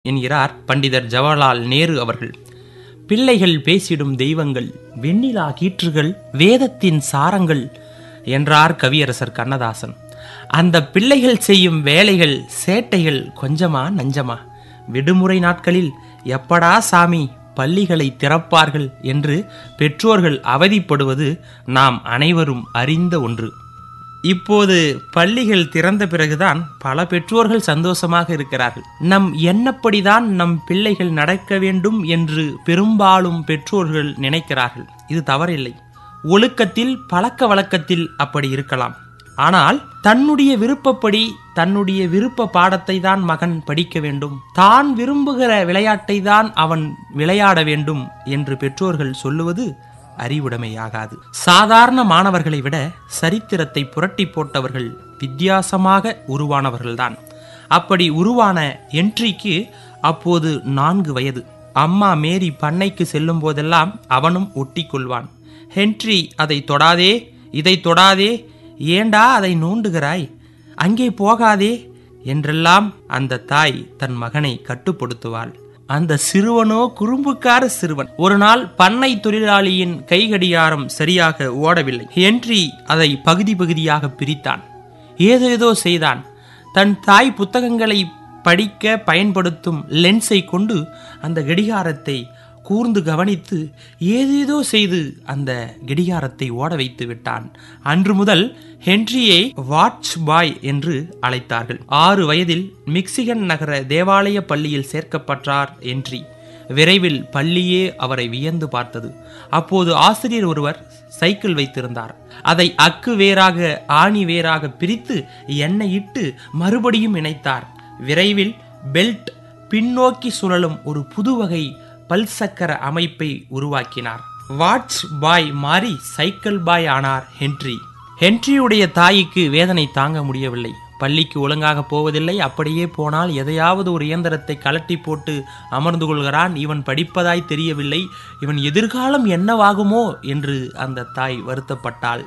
என்கிறார் பண்டிதர் ஜவஹர்லால் நேரு அவர்கள் பிள்ளைகள் பேசிடும் தெய்வங்கள் வெண்ணிலா கீற்றுகள் வேதத்தின் சாரங்கள் என்றார் கவியரசர் கண்ணதாசன் அந்த பிள்ளைகள் செய்யும் வேலைகள் சேட்டைகள் கொஞ்சமா நஞ்சமா விடுமுறை நாட்களில் எப்படா சாமி பள்ளிகளை திறப்பார்கள் என்று பெற்றோர்கள் அவதிப்படுவது நாம் அனைவரும் அறிந்த ஒன்று இப்போது பள்ளிகள் திறந்த பிறகுதான் பல பெற்றோர்கள் சந்தோஷமாக இருக்கிறார்கள் நம் எண்ணப்படிதான் நம் பிள்ளைகள் நடக்க வேண்டும் என்று பெரும்பாலும் பெற்றோர்கள் நினைக்கிறார்கள் இது தவறில்லை ஒழுக்கத்தில் பழக்க வழக்கத்தில் அப்படி இருக்கலாம் ஆனால் தன்னுடைய விருப்பப்படி தன்னுடைய விருப்ப பாடத்தை தான் மகன் படிக்க வேண்டும் தான் விரும்புகிற விளையாட்டை தான் அவன் விளையாட வேண்டும் என்று பெற்றோர்கள் சொல்லுவது அறிவுடைமையாகாது சாதாரண மாணவர்களை விட சரித்திரத்தை புரட்டி போட்டவர்கள் வித்தியாசமாக உருவானவர்கள்தான் அப்படி உருவான என்ட்ரிக்கு அப்போது நான்கு வயது அம்மா மேரி பண்ணைக்கு செல்லும் போதெல்லாம் அவனும் ஒட்டி கொள்வான் ஹென்றி அதை தொடாதே இதை தொடாதே ஏண்டா அதை நோண்டுகிறாய் அங்கே போகாதே என்றெல்லாம் அந்த தாய் தன் மகனை கட்டுப்படுத்துவாள் அந்த சிறுவனோ குறும்புக்கார சிறுவன் ஒரு நாள் பண்ணை தொழிலாளியின் கைகடியாரம் சரியாக ஓடவில்லை ஹென்றி அதை பகுதி பகுதியாக பிரித்தான் ஏதேதோ செய்தான் தன் தாய் புத்தகங்களை படிக்க பயன்படுத்தும் லென்ஸை கொண்டு அந்த கடிகாரத்தை கூர்ந்து கவனித்து ஏதேதோ செய்து அந்த கடிகாரத்தை ஓட வைத்து விட்டான் அன்று முதல் ஹென்ரியை வாட்ச் பாய் என்று அழைத்தார்கள் ஆறு வயதில் மிக்சிகன் நகர தேவாலய பள்ளியில் சேர்க்கப்பட்டார் ஹென்றி விரைவில் பள்ளியே அவரை வியந்து பார்த்தது அப்போது ஆசிரியர் ஒருவர் சைக்கிள் வைத்திருந்தார் அதை அக்கு வேறாக ஆணி வேறாக பிரித்து எண்ணெய் இட்டு மறுபடியும் இணைத்தார் விரைவில் பெல்ட் பின்னோக்கி சுழலும் ஒரு புது வகை பல்சக்கர அமைப்பை உருவாக்கினார் வாட்ச் பாய் மாறி சைக்கிள் பாய் ஆனார் ஹென்றி ஹென்ரியுடைய தாய்க்கு வேதனை தாங்க முடியவில்லை பள்ளிக்கு ஒழுங்காக போவதில்லை அப்படியே போனால் எதையாவது ஒரு இயந்திரத்தை கலட்டி போட்டு அமர்ந்து கொள்கிறான் இவன் படிப்பதாய் தெரியவில்லை இவன் எதிர்காலம் என்னவாகுமோ என்று அந்த தாய் வருத்தப்பட்டாள்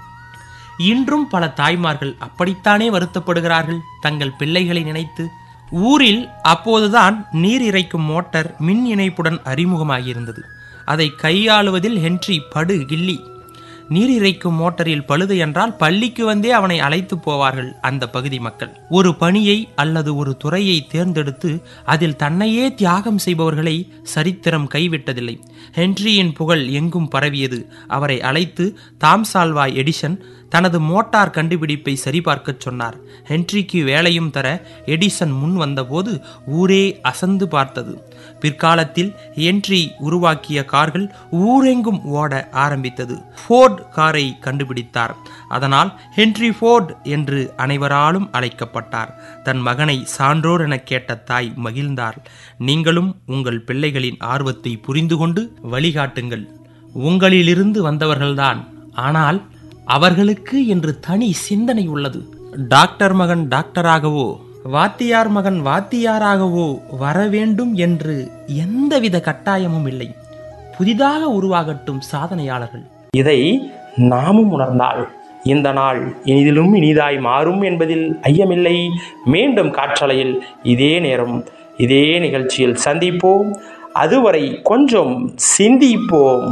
இன்றும் பல தாய்மார்கள் அப்படித்தானே வருத்தப்படுகிறார்கள் தங்கள் பிள்ளைகளை நினைத்து ஊரில் அப்போதுதான் நீர் இறைக்கும் மோட்டார் மின் இணைப்புடன் அறிமுகமாகியிருந்தது அதை கையாளுவதில் ஹென்றி படு கில்லி நீர் இறைக்கும் மோட்டரில் பழுது என்றால் பள்ளிக்கு வந்தே அவனை அழைத்து போவார்கள் அந்த பகுதி மக்கள் ஒரு பணியை அல்லது ஒரு துறையை தேர்ந்தெடுத்து அதில் தன்னையே தியாகம் செய்பவர்களை சரித்திரம் கைவிட்டதில்லை ஹென்ரியின் புகழ் எங்கும் பரவியது அவரை அழைத்து தாம்சால்வாய் எடிசன் தனது மோட்டார் கண்டுபிடிப்பை சரிபார்க்கச் சொன்னார் ஹென்ரிக்கு வேலையும் தர எடிசன் முன் வந்தபோது ஊரே அசந்து பார்த்தது பிற்காலத்தில் ஹென்றி உருவாக்கிய கார்கள் ஊரெங்கும் ஓட ஆரம்பித்தது ஃபோர்ட் காரை கண்டுபிடித்தார் அதனால் ஹென்றி ஃபோர்ட் என்று அனைவராலும் அழைக்கப்பட்டார் தன் மகனை சான்றோர் என கேட்ட தாய் மகிழ்ந்தார் நீங்களும் உங்கள் பிள்ளைகளின் ஆர்வத்தை புரிந்து கொண்டு வழிகாட்டுங்கள் உங்களிலிருந்து வந்தவர்கள்தான் ஆனால் அவர்களுக்கு என்று தனி சிந்தனை உள்ளது டாக்டர் மகன் டாக்டராகவோ வாத்தியார் மகன் வாத்தியாராகவோ வர வேண்டும் என்று எந்தவித கட்டாயமும் இல்லை புதிதாக உருவாகட்டும் சாதனையாளர்கள் இதை நாமும் உணர்ந்தால் இந்த நாள் இனிதிலும் இனிதாய் மாறும் என்பதில் ஐயமில்லை மீண்டும் காற்றலையில் இதே நேரம் இதே நிகழ்ச்சியில் சந்திப்போம் அதுவரை கொஞ்சம் சிந்திப்போம்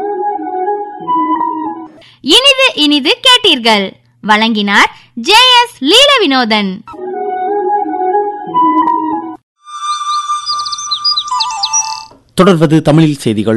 இனிது இனிது கேட்டீர்கள் வழங்கினார் ஜே எஸ் லீல வினோதன் தொடர்வது தமிழில் செய்திகள்